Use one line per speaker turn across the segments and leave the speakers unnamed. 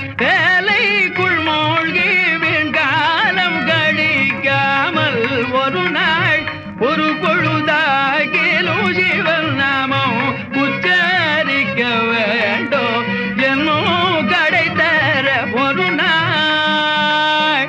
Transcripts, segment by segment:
வேலைக்குள் மூழ்கி விண்காலம் கழிக்காமல் ஒரு நாள் ஒரு பொழுதாகிலும் சிவன் நாமம் உச்சரிக்க வேண்டும் என்னும் கடை தர ஒரு நாள்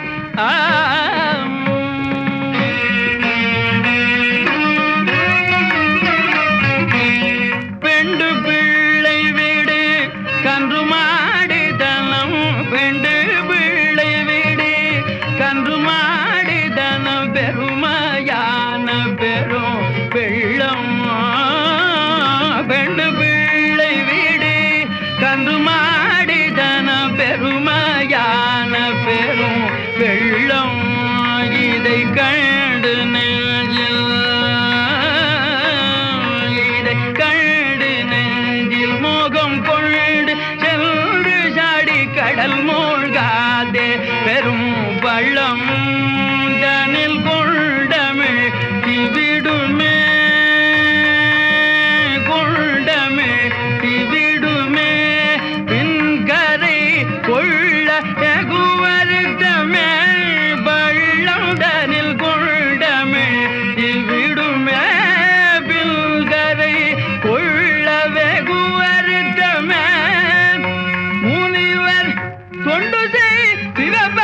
பெண்டு பிள்ளை வீடு கன்று மாடு தனம் பெண்டு பிள்ளை வீடு கன்று மாடு தனம் பெருமையான பெரும் வெள்ளம் பெண்டு பிள்ளை வீடு கன்று மாடு தனம் பெருமையான பெரும் வெள்ளம் இதை கண்டு நெஞ்சில் இதை கண்டு நெஞ்சில் மோகம் கொண்டு சென்று சாடி கடல் மூழ்காதே பெரும் பள்ளம் தனில் கொண்டமிழ் விடுமே கொண்டமே விடுமே பின்கரை கொள்ள எகுவருத்தமே பள்ளந்தனில் கொண்டமே விடுமே பின்கரை கொள்ள வெகுவருத்தமே முனிவர் தொண்டு செய் சிவப